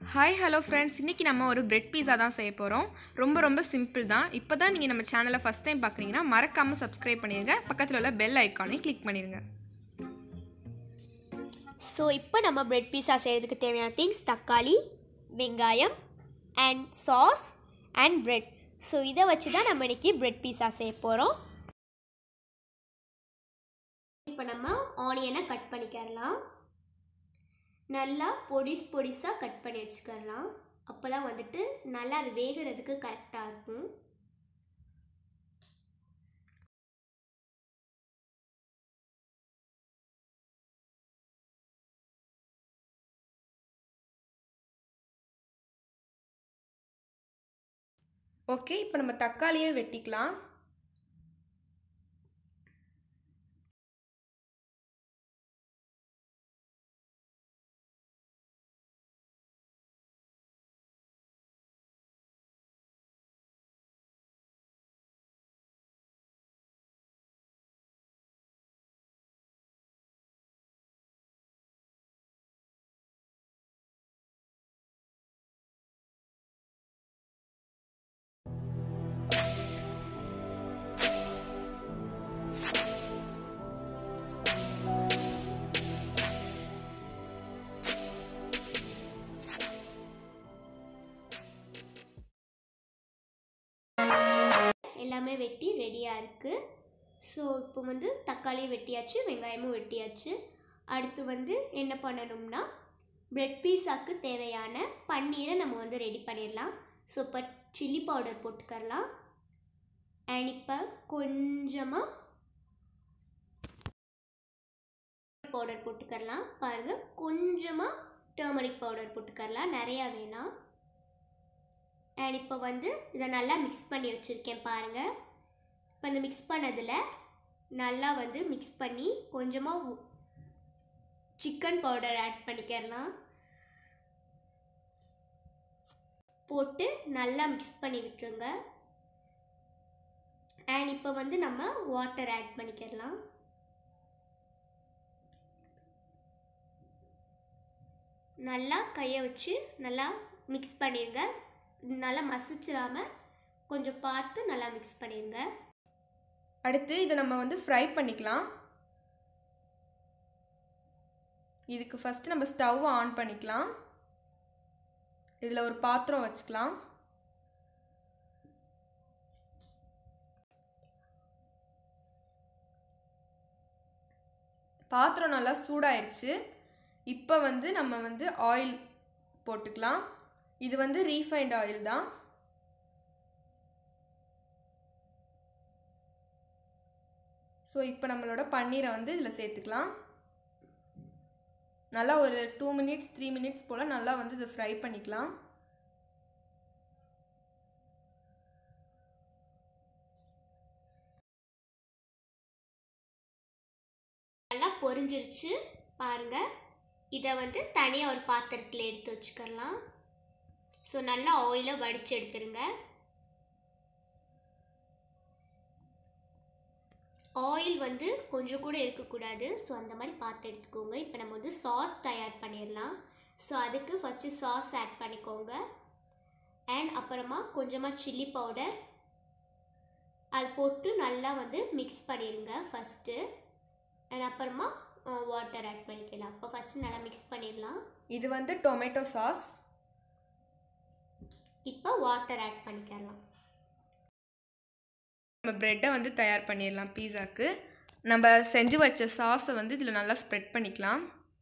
Hi hello friends இன்றைக்கி நம்ம ஒரு பிரெட் பீஸா தான் செய்ய போகிறோம் ரொம்ப ரொம்ப சிம்பிள் தான் இப்போ தான் நீங்கள் நம்ம சேனலை ஃபஸ்ட் டைம் பார்க்குறீங்கன்னா மறக்காமல் சப்ஸ்கிரைப் பண்ணிடுங்க பக்கத்தில் உள்ள பெல் ஐக்கானையும் கிளிக் பண்ணிடுங்க ஸோ இப்போ நம்ம பிரெட் பீஸா செய்கிறதுக்கு தேவையான திங்ஸ் தக்காளி வெங்காயம் and sauce and bread so இதை வச்சு தான் நம்ம இன்னைக்கு பிரெட் பீஸா செய்ய போகிறோம் இப்போ நம்ம ஆனியனை கட் பண்ணிக்கிறலாம் நல்லா பொடிஸ் பொடிஸாக கட் பண்ணி வச்சுக்கலாம் அப்போ தான் வந்துட்டு நல்லா அது வேகிறதுக்கு கரெக்டாக இருக்கும் ஓகே இப்போ நம்ம தக்காளியை வெட்டிக்கலாம் எல்லாமே வெட்டி ரெடியாக இருக்குது ஸோ இப்போ வந்து தக்காளி வெட்டியாச்சு வெங்காயமும் வெட்டியாச்சு அடுத்து வந்து என்ன பண்ணணும்னா பிரெட் பீஸாக்கு தேவையான பன்னீரை நம்ம வந்து ரெடி பண்ணிடலாம் ஸோ இப்போ சில்லி பவுடர் போட்டுக்கரலாம் அண்ட் இப்போ கொஞ்சமாக பவுடர் போட்டுக்கரலாம் பாருங்கள் கொஞ்சமாக டர்மரிக் பவுடர் போட்டுக்கரலாம் நிறையா வேணாம் அண்ட் இப்போ வந்து இதை நல்லா மிக்ஸ் பண்ணி வச்சுருக்கேன் பாருங்கள் இப்போ இந்த மிக்ஸ் பண்ணதில் நல்லா வந்து மிக்ஸ் பண்ணி கொஞ்சமாக சிக்கன் பவுடர் ஆட் பண்ணிக்கிறலாம் போட்டு நல்லா மிக்ஸ் பண்ணி விட்டுருங்க அண்ட் இப்போ வந்து நம்ம வாட்டர் ஆட் பண்ணிக்கிறலாம் நல்லா கையை வச்சு நல்லா மிக்ஸ் பண்ணிடுங்க நல்லா மசிச்சிடாமல் கொஞ்சம் பார்த்து நல்லா மிக்ஸ் பண்ணிடுங்க அடுத்து இதை நம்ம வந்து ஃப்ரை பண்ணிக்கலாம் இதுக்கு ஃபஸ்ட்டு நம்ம ஸ்டவ் ஆன் பண்ணிக்கலாம் இதில் ஒரு பாத்திரம் வச்சுக்கலாம் பாத்திரம் நல்லா சூடாயிருச்சு இப்போ வந்து நம்ம வந்து ஆயில் போட்டுக்கலாம் இது வந்து ரீஃபைண்ட் ஆயில் தான் ஸோ இப்போ நம்மளோட பன்னீரை வந்து இதில் சேர்த்துக்கலாம் நல்லா ஒரு டூ மினிட்ஸ் த்ரீ மினிட்ஸ் போல் நல்லா வந்து இதை ஃப்ரை பண்ணிக்கலாம் நல்லா பொரிஞ்சிருச்சு பாருங்க இதை வந்து தனியாக ஒரு பாத்திரத்தில் எடுத்து வச்சுக்கலாம் ஸோ நல்லா ஆயிலை வடித்து எடுத்துருங்க ஆயில் வந்து கொஞ்சம் கூட இருக்கக்கூடாது ஸோ அந்த மாதிரி பார்த்து எடுத்துக்கோங்க இப்போ நம்ம வந்து சாஸ் தயார் பண்ணிடலாம் ஸோ அதுக்கு ஃபஸ்ட்டு சாஸ் ஆட் பண்ணிக்கோங்க அண்ட் அப்புறமா கொஞ்சமாக சில்லி பவுடர் அது போட்டு நல்லா வந்து மிக்ஸ் பண்ணிடுங்க ஃபஸ்ட்டு அண்ட் அப்புறமா வாட்டர் ஆட் பண்ணிக்கலாம் அப்போ ஃபஸ்ட்டு நல்லா மிக்ஸ் பண்ணிடலாம் இது வந்து டொமேட்டோ சாஸ் இப்போ வாட்டர் ஆட் பண்ணிக்கலாம் நம்ம ப்ரெட்டை வந்து தயார் பண்ணிடலாம் பீஸாக்கு நம்ம செஞ்சு வச்ச சாஸை வந்து இதில் நல்லா ஸ்ப்ரெட் பண்ணிக்கலாம்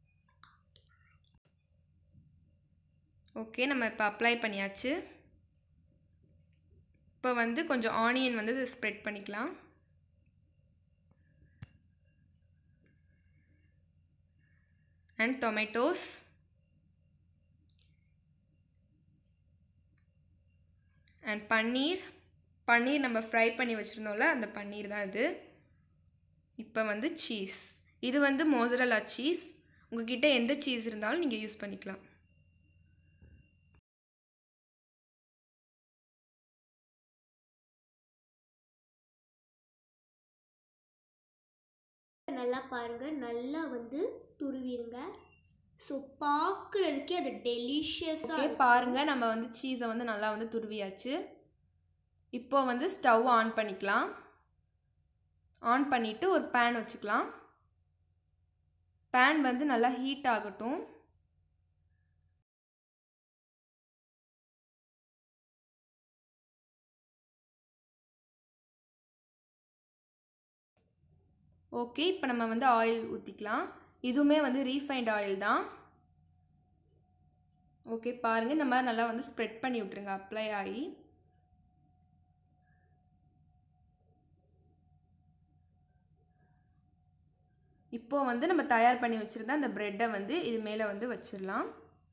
ஓகே நம்ம இப்போ அப்ளை பண்ணியாச்சு இப்போ வந்து கொஞ்சம் ஆனியன் வந்து ஸ்ப்ரெட் பண்ணிக்கலாம் and tomatoes and paneer paneer நம்ம ஃப்ரை பண்ணி வச்சுருந்தோம்ல அந்த பன்னீர் தான் இது இப்போ வந்து சீஸ் இது வந்து மோசரலா சீஸ் உங்ககிட்ட எந்த சீஸ் இருந்தாலும் நீங்கள் யூஸ் பண்ணிக்கலாம் நல்லா பாருங்கள் நல்லா வந்து துருவிடுங்க ஸோ பார்க்குறதுக்கே அது டெலிஷியஸாக ஓகே பாருங்கள் நம்ம வந்து சீஸை வந்து நல்லா வந்து துருவியாச்சு இப்போ வந்து ஸ்டவ் ஆன் பண்ணிக்கலாம் ஆன் பண்ணிவிட்டு ஒரு பேன் வச்சுக்கலாம் பேன் வந்து நல்லா ஹீட் ஆகட்டும் ஓகே இப்போ நம்ம வந்து ஆயில் ஊற்றிக்கலாம் இதுவுமே வந்து ரீஃபைண்ட் ஆயில் தான் ஓகே பாருங்கள் இந்த மாதிரி நல்லா வந்து ஸ்ப்ரெட் பண்ணி விட்ருங்க அப்ளை ஆகி இப்போது வந்து நம்ம தயார் பண்ணி வச்சுருந்த அந்த ப்ரெட்டை வந்து இது மேலே வந்து வச்சிடலாம்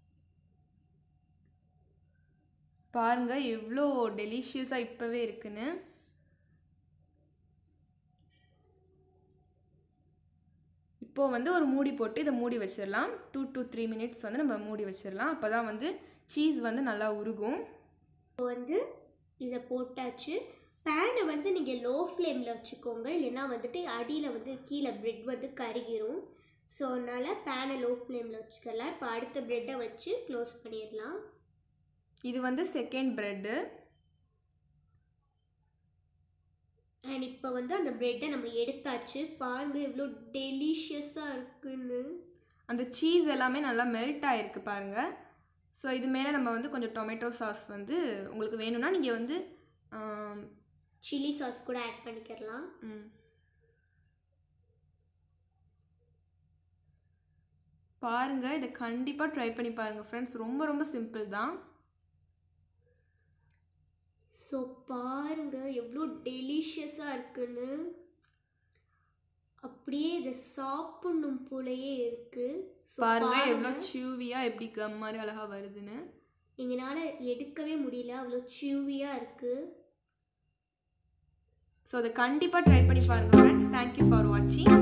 பாருங்கள் எவ்வளோ டெலிஷியஸாக இப்போவே இருக்குன்னு இப்போது வந்து ஒரு மூடி போட்டு இதை மூடி வச்சிடலாம் டூ டு த்ரீ மினிட்ஸ் வந்து நம்ம மூடி வச்சிடலாம் அப்போ தான் வந்து சீஸ் வந்து நல்லா உருகும் இப்போ வந்து இதை போட்டாச்சு பேனை வந்து நீங்கள் லோ ஃப்ளேமில் வச்சுக்கோங்க இல்லைன்னா வந்துட்டு அடியில் வந்து கீழே ப்ரெட் வந்து கருகிரும் ஸோ அதனால் பேனை லோ ஃப்ளேமில் வச்சுக்கலாம் இப்போ அடுத்த ப்ரெட்டை வச்சு க்ளோஸ் பண்ணிடலாம் இது வந்து செகண்ட் ப்ரெட்டு அண்ட் இப்போ வந்து அந்த ப்ரெட்டை நம்ம எடுத்தாச்சு பாருங்கள் எவ்வளோ டெலிஷியஸாக இருக்குன்னு அந்த சீஸ் எல்லாமே நல்லா மெல்ட் ஆகிருக்கு பாருங்கள் ஸோ இது மேலே நம்ம வந்து கொஞ்சம் டொமேட்டோ சாஸ் வந்து உங்களுக்கு வேணும்னா நீங்கள் வந்து ஆம், சில்லி சாஸ் கூட ஆட் பண்ணிக்கிறலாம் ம். பாருங்க இதை கண்டிப்பாக ட்ரை பண்ணி பாருங்கள் ஃப்ரெண்ட்ஸ் ரொம்ப ரொம்ப சிம்பிள் தான் ஸோ பாருங்க எவ்வளோ டெலிஷியஸாக இருக்குன்னு அப்படியே இதை சாப்பிடணும் போலயே இருக்கு So, பாருங்க எவ்வளோ சியூவியாக எப்படி கம் மாதிரி அழகாக வருதுன்னு எங்களால் எடுக்கவே முடியல அவ்வளோ சியூவியாக இருக்குது ஸோ அதை கண்டிப்பாக ட்ரை பண்ணி பாருங்கள் ஃப்ரெண்ட்ஸ் தேங்க்யூ ஃபார் வாட்சிங்